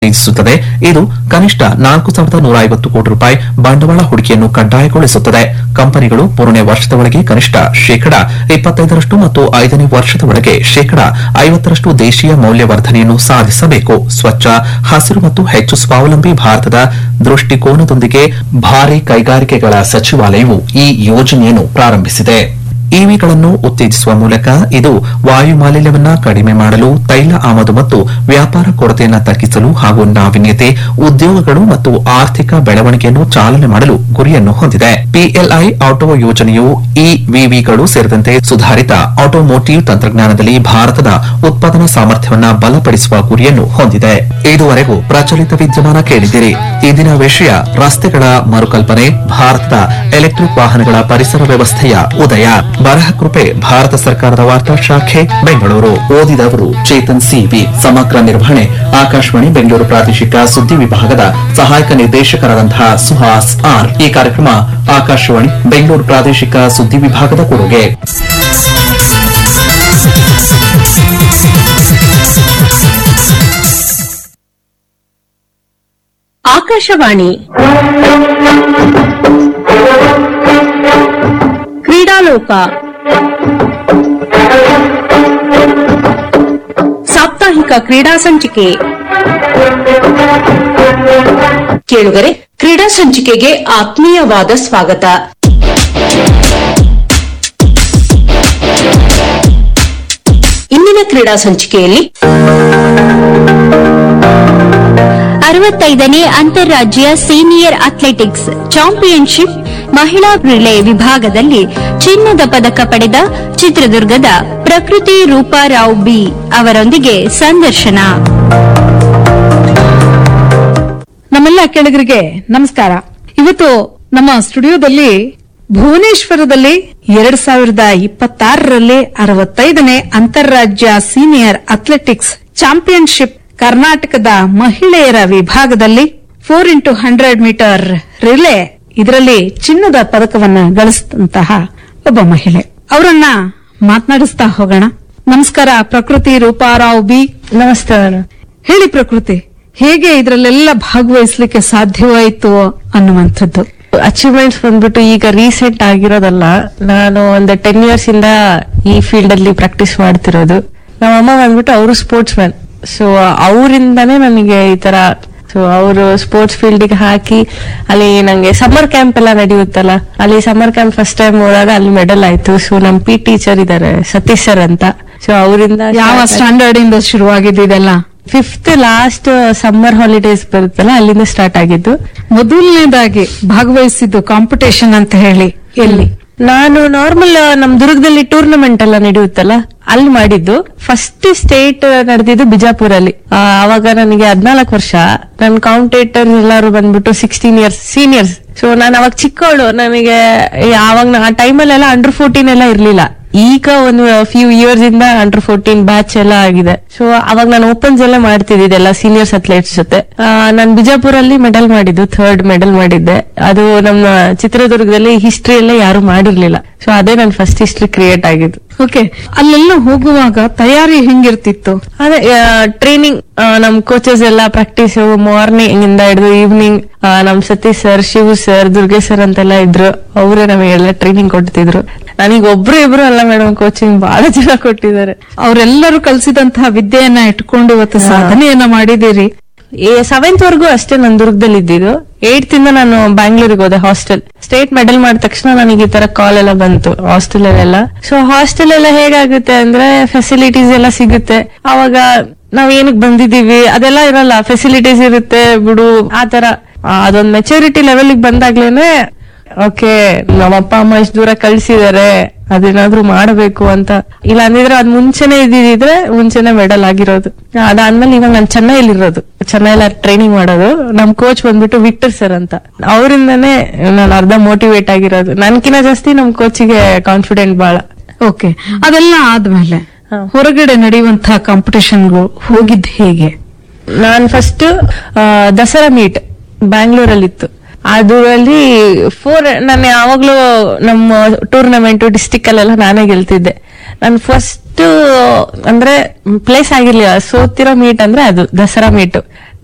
ಉತ್ತೇಜಿಸುತ್ತದೆ ಇದು ಕನಿಷ್ಠ ನಾಲ್ಕು ಸಾವಿರದ ನೂರ ಐವತ್ತು ಕೋಟಿ ರೂಪಾಯಿ ಬಂಡವಾಳ ಹೂಡಿಕೆಯನ್ನು ಕಡ್ಡಾಯಗೊಳಿಸುತ್ತದೆ ಕಂಪನಿಗಳು ಮೂರನೇ ವರ್ಷದ ಒಳಗೆ ಕನಿಷ್ಠ ಶೇಕಡ ಇಪ್ಪತ್ತೈದರಷ್ಟು ಮತ್ತು ಐದನೇ ವರ್ಷದ ಒಳಗೆ ಶೇಕಡ ಐವತ್ತರಷ್ಟು ದೇಶೀಯ ಮೌಲ್ಯವರ್ಧನೆಯನ್ನು ಸಾಧಿಸಬೇಕು ಸ್ವಚ್ಛ ಹಸಿರು ಮತ್ತು ಹೆಚ್ಚು ಸ್ವಾವಲಂಬಿ ಭಾರತದ ದೃಷ್ಟಿಕೋನದೊಂದಿಗೆ ಭಾರಿ ಕೈಗಾರಿಕೆಗಳ ಸಚಿವಾಲಯವು ಈ ಯೋಜನೆಯನ್ನು ಪ್ರಾರಂಭಿಸಿದೆ ಇವಿಗಳನ್ನು ಉತ್ತೇಜಿಸುವ ಮೂಲಕ ಇದು ವಾಯು ಮಾಲಿನ್ಯವನ್ನ ಕಡಿಮೆ ಮಾಡಲು ತೈಲ ಆಮದು ಮತ್ತು ವ್ಯಾಪಾರ ಕೊರತೆಯನ್ನು ತಗ್ಗಿಸಲು ಹಾಗೂ ನಾವೀನ್ಯತೆ ಉದ್ಯೋಗಗಳು ಮತ್ತು ಆರ್ಥಿಕ ಬೆಳವಣಿಗೆಯನ್ನು ಚಾಲನೆ ಮಾಡಲು ಗುರಿಯನ್ನು ಹೊಂದಿದೆ ಪಿಎಲ್ಐ ಆಟೋ ಯೋಜನೆಯು ಇವಿವಿಗಳು ಸೇರಿದಂತೆ ಸುಧಾರಿತ ಆಟೋಮೋಟಿವ್ ತಂತ್ರಜ್ಞಾನದಲ್ಲಿ ಭಾರತದ ಉತ್ಪಾದನಾ ಸಾಮರ್ಥ್ಯವನ್ನ ಬಲಪಡಿಸುವ ಗುರಿಯನ್ನು ಹೊಂದಿದೆ ಇದುವರೆಗೂ ಪ್ರಚಲಿತ ವಿದ್ಯಮಾನ ಕೇಳಿದಿರಿ ಇಂದಿನ ವಿಷಯ ರಸ್ತೆಗಳ ಮರುಕಲ್ಪನೆ ಭಾರತದ ಎಲೆಕ್ಟ್ರಿಕ್ ವಾಹನಗಳ ಪರಿಸರ ವ್ಯವಸ್ಥೆಯ ಉದಯ ಬರಹ ಕೃಪೆ ಭಾರತ ಸರ್ಕಾರದ ವಾರ್ತಾ ಶಾಖೆ ಬೆಂಗಳೂರು ಓದಿದವರು ಚೇತನ್ ಸಿವಿ ಸಮಗ್ರ ನಿರ್ವಹಣೆ ಆಕಾಶವಾಣಿ ಬೆಂಗಳೂರು ಪ್ರಾದೇಶಿಕ ಸುದ್ದಿ ವಿಭಾಗದ ಸಹಾಯಕ ನಿರ್ದೇಶಕರಾದಂತಹ ಸುಹಾಸ್ ಆರ್ ಈ ಕಾರ್ಯಕ್ರಮ ಆಕಾಶವಾಣಿ ಬೆಂಗಳೂರು ಪ್ರಾದೇಶಿಕ ಸುದ್ದಿ ವಿಭಾಗದ ಕೊಡುಗೆ ಆಕಾಶವಾಣಿ ಕ್ರೀಡಾಲೋಕ ಸಾಪ್ತಾಹಿಕ ಕ್ರೀಡಾ ಸಂಚಿಕೆ ಕೇಳುಗರೆ ಕ್ರೀಡಾ ಸಂಚಿಕೆಗೆ ಆತ್ಮೀಯವಾದ ಸ್ವಾಗತ ಇಂದಿನ ಕ್ರೀಡಾ ಸಂಚಿಕೆಯಲ್ಲಿ ಅರವತ್ತೈದನೇ ಅಂತಾರಾಜ್ಯ ಸೀನಿಯರ್ ಅಥ್ಲೆಟಿಕ್ಸ್ ಚಾಂಪಿಯನ್ಶಿಪ್ ಮಹಿಳಾ ರಿಲೇ ವಿಭಾಗದಲ್ಲಿ ಚಿನ್ನದ ಪದಕ ಪಡೆದ ಚಿತ್ರದುರ್ಗದ ಪ್ರಕೃತಿ ರೂಪಾರಾವ್ ಬಿ ಅವರೊಂದಿಗೆ ಸಂದರ್ಶನ ನಮ್ಮೆಲ್ಲ ಕೆಳಗರಿಗೆ ನಮಸ್ಕಾರ ಇವತ್ತು ನಮ್ಮ ಸ್ಟುಡಿಯೋದಲ್ಲಿ ಭುವನೇಶ್ವರದಲ್ಲಿ ಎರಡ್ ಸಾವಿರದ ಇಪ್ಪತ್ತಾರರಲ್ಲಿ ಅರವತ್ತೈದನೇ ಅಂತಾರಾಜ್ಯ ಸೀನಿಯರ್ ಅಥ್ಲೆಟಿಕ್ಸ್ ಚಾಂಪಿಯನ್ಶಿಪ್ ಕರ್ನಾಟಕದ ಮಹಿಳೆಯರ ವಿಭಾಗದಲ್ಲಿ four into hundred metre relay ಇದರಲ್ಲಿ ಚಿನ್ನದ ಪದಕವನ್ನ ಗಳಿಸಿದಂತಹ ಒಬ್ಬ ಮಹಿಳೆ ಅವರನ್ನ ಮಾತನಾಡಿಸ್ತಾ ಹೋಗೋಣ ನಮಸ್ಕಾರ ಪ್ರಕೃತಿ ರೂಪಾರಾವ್ ಬಿ ನಮಸ್ಕಾರ ಹೇಳಿ ಪ್ರಕೃತಿ ಹೇಗೆ ಇದರಲ್ಲೆಲ್ಲ ಭಾಗವಹಿಸ್ಲಿಕ್ಕೆ ಸಾಧ್ಯವಾಯಿತು ಅನ್ನುವಂಥದ್ದು ಅಚೀವ್ಮೆಂಟ್ಸ್ ಬಂದ್ಬಿಟ್ಟು ಈಗ ರೀಸೆಂಟ್ ಆಗಿರೋದಲ್ಲ ನಾನು ಒಂದು ಟೆನ್ ಇಯರ್ಸ್ ಇಂದ ಈ ಫೀಲ್ಡ್ ಅಲ್ಲಿ ಪ್ರಾಕ್ಟೀಸ್ ಮಾಡ್ತಿರೋದು ನಮ್ಮ ಅಮ್ಮ ಬಂದ್ಬಿಟ್ಟು ಅವರು ಸ್ಪೋರ್ಟ್ಸ್ ಮ್ಯಾನ್ ಸೊ ಅವರಿಂದಾನೇ ನನಗೆ ಈ ತರ ಸೊ ಅವರು ಸ್ಪೋರ್ಟ್ಸ್ ಫೀಲ್ಡ್ ಗೆ ಹಾಕಿ ಅಲ್ಲಿ ನಂಗೆ ಸಮ್ಮರ್ ಕ್ಯಾಂಪ್ ಎಲ್ಲ ನಡೆಯುತ್ತಲ್ಲ ಅಲ್ಲಿ ಸಮ್ಮರ್ ಕ್ಯಾಂಪ್ ಫಸ್ಟ್ ಟೈಮ್ ಹೋದಾಗ ಅಲ್ಲಿ ಮೆಡಲ್ ಆಯ್ತು ಸೊ ನಮ್ ಪಿ ಟೀಚರ್ ಇದಾರೆ ಸತೀಶ್ ಸರ್ ಅಂತ ಸೊ ಅವರಿಂದ ಯಾವ ಸ್ಟ್ಯಾಂಡರ್ಡ್ ಇಂದ ಶುರುವಾಗಿದ್ದು ಇದೆಲ್ಲ ಫಿಫ್ತ್ ಲಾಸ್ಟ್ ಸಮ್ಮರ್ ಹಾಲಿಡೇಸ್ ಬರುತ್ತಲ್ಲ ಅಲ್ಲಿಂದ ಸ್ಟಾರ್ಟ್ ಆಗಿದ್ದು ಮೊದಲನೇದಾಗಿ ಭಾಗವಹಿಸಿದ್ದು ಕಾಂಪಿಟೇಷನ್ ಅಂತ ಹೇಳಿ ಎಲ್ಲಿ ನಾನು ನಾರ್ಮಲ್ ನಮ್ ದುರ್ಗದಲ್ಲಿ ಟೂರ್ನಮೆಂಟ್ ಎಲ್ಲ ನಡೆಯುತ್ತಲ್ಲ ಅಲ್ಲಿ ಮಾಡಿದ್ದು ಫಸ್ಟ್ ಸ್ಟೇಟ್ ನಡೆದಿದ್ದು ಬಿಜಾಪುರಲ್ಲಿ ಆ, ಅವಾಗ ನನಗೆ ಹದ್ನಾಲ್ಕು ವರ್ಷ ನನ್ನ ಕಾಂಪಿಟೇಟರ್ ಎಲ್ಲರೂ ಬಂದ್ಬಿಟ್ಟು ಸಿಕ್ಸ್ಟೀನ್ ಇಯರ್ಸ್ ಸೀನಿಯರ್ಸ್ ಸೊ ನಾನು ಅವಾಗ ಚಿಕ್ಕವಳು ನನಗೆ ಅವಾಗ ಆ ಟೈಮಲ್ಲೆಲ್ಲ ಅಂಡರ್ ಫೋರ್ಟೀನ್ ಎಲ್ಲ ಇರ್ಲಿಲ್ಲ ಈಗ ಒಂದು ಫ್ಯೂ ಇಯರ್ಸ್ ಇಂದ ಅಂಡರ್ ಫೋರ್ಟೀನ್ ಬ್ಯಾಚ್ ಎಲ್ಲ ಆಗಿದೆ ಸೊ ಅವಾಗ ನಾನು ಓಪನ್ಸ್ ಎಲ್ಲ ಮಾಡ್ತಿದ್ದಿದ್ದೆಲ್ಲ ಸೀನಿಯರ್ಸ್ ಅಥ್ಲೆಟ್ಸ್ ಜೊತೆ ನಾನು ಬಿಜಾಪುರಲ್ಲಿ ಮೆಡಲ್ ಮಾಡಿದ್ದು ಥರ್ಡ್ ಮೆಡಲ್ ಮಾಡಿದ್ದೆ ಅದು ನಮ್ಮ ಚಿತ್ರದುರ್ಗದಲ್ಲಿ ಹಿಸ್ಟ್ರಿಯಲ್ಲೇ ಯಾರು ಮಾಡಿರ್ಲಿಲ್ಲ ಸೊ ಅದೇ ನನ್ನ ಫಸ್ಟ್ ಹಿಸ್ಟ್ರಿ ಕ್ರಿಯೇಟ್ ಆಗಿದ್ದು ಓಕೆ ಅಲ್ಲೆಲ್ಲ ಹೋಗುವಾಗ ತಯಾರಿ ಹೆಂಗಿರ್ತಿತ್ತು ಅದೇ ಟ್ರೈನಿಂಗ್ ನಮ್ ಕೋಚಸ್ ಎಲ್ಲ ಪ್ರಾಕ್ಟೀಸ್ ಮಾರ್ನಿಂಗ್ ಇಂದ ಹಿಡಿದು ಈವ್ನಿಂಗ್ ನಮ್ Satish sir Shivu sir Durgesh sir ಅಂತೆಲ್ಲ ಇದ್ರು ಅವರೇ ನಮಗೆಲ್ಲ ಟ್ರೈನಿಂಗ್ ಕೊಡ್ತಿದ್ರು ನನಗೆ ಒಬ್ರು ಇಬ್ರು ಅಲ್ಲ ಮೇಡಮ್ ಕೋಚಿಂಗ್ ಬಹಳ ಜನ ಕೊಟ್ಟಿದ್ದಾರೆ ಅವರೆಲ್ಲರೂ ಕಲಿಸಿದಂತಹ ವಿದ್ಯೆಯನ್ನ ಇಟ್ಕೊಂಡು ಇವತ್ತು ಸಾಧನೆಯನ್ನ ಮಾಡಿದಿರಿ ಸೆವೆಂತ್ ವರ್ಗೂ ಅಷ್ಟೇ ನಾನು ದುರ್ಗದಲ್ಲಿ ಇದ್ದಿದ್ದು ಏಯ್ತ್ ಇಂದ ನಾನು ಬ್ಯಾಂಗ್ಳೂರಿಗೆ ಹೋದೆ ಹಾಸ್ಟೆಲ್ ಸ್ಟೇಟ್ ಮೆಡಲ್ ಮಾಡಿದ ತಕ್ಷಣ ನನಗೆ ಈ ತರ ಕಾಲ್ ಎಲ್ಲ ಬಂತು ಹಾಸ್ಟೆಲ್ ಅಲ್ಲೆಲ್ಲ ಸೊ ಹಾಸ್ಟೆಲ್ ಎಲ್ಲ ಹೇಗಾಗುತ್ತೆ ಅಂದ್ರೆ ಫೆಸಿಲಿಟೀಸ್ ಎಲ್ಲ ಸಿಗುತ್ತೆ ಅವಾಗ ನಾವ್ ಏನಕ್ ಬಂದಿದೀವಿ ಅದೆಲ್ಲ ಇರಲ್ಲ ಫೆಸಿಲಿಟೀಸ್ ಇರುತ್ತೆ ಬಿಡು ಆತರ ಆ, ಅದೊಂದ್ ಮೆಚುರಿಟಿ ಲೆವೆಲ್ ಬಂದಾಗ್ಲೇನೆ ಓಕೆ ನಮ್ಮ ಅಪ್ಪ ಅಮ್ಮ ಇಷ್ಟು ದೂರ ಕಳ್ಸಿದಾರೆ ಅದೇನಾದ್ರೂ ಮಾಡಬೇಕು ಅಂತ ಇಲ್ಲ ಅಂದಿದ್ರೆ ಅದ್ ಮುಂಚೆನೆ ಇದ್ದಿದ್ರೆ ಮುಂಚೆನೆ ಮೆಡಲ್ ಆಗಿರೋದು ಅದಾದ್ಮೇಲೆ ಇವಾಗ ನಾನು ಚೆನ್ನೈಲಿರೋದು ಚೆನ್ನೈಲ ಟ್ರೈನಿಂಗ್ ಮಾಡೋದು ನಮ್ ಕೋಚ್ ಬಂದ್ಬಿಟ್ಟು ವಿಕ್ಟರ್ ಸರ್ ಅಂತ ಅವರಿಂದನೇ ನಾನು ಅರ್ಧ ಮೋಟಿವೇಟ್ ಆಗಿರೋದು ನನ್ಕಿನ ಜಾಸ್ತಿ ನಮ್ ಕೋಚಿಗೆ ಕಾನ್ಫಿಡೆಂಟ್ ಬಾಳ ಓಕೆ ಅದೆಲ್ಲ ಆದ್ಮೇಲೆ ಹೊರಗಡೆ ನಡೆಯುವಂತಹ ಕಾಂಪಿಟೇಷನ್ಗಳು ಹೋಗಿದ್ ಹೇಗೆ ನಾನ್ ಫಸ್ಟ್ ದಸರಾ ಮೀಟ್ ಬ್ಯಾಂಗ್ಳೂರಲ್ಲಿತ್ತು ಅದರಲ್ಲಿ ಫೋರ್ ನಾನು ಯಾವಾಗ್ಲೂ ನಮ್ಮ ಟೂರ್ನಮೆಂಟ್ ಡಿಸ್ಟಿಕ್ ಅಲ್ಲೆಲ್ಲ ನಾನೇ ಗೆಲ್ತಿದ್ದೆ ನಾನು ಫಸ್ಟ್ ಅಂದ್ರೆ ಪ್ಲೇಸ್ ಆಗಿರ್ಲಿಲ್ಲ ಸೋತಿರೋ ಮೀಟ್ ಅಂದ್ರೆ ಅದು ದಸರಾ ಮೀಟ್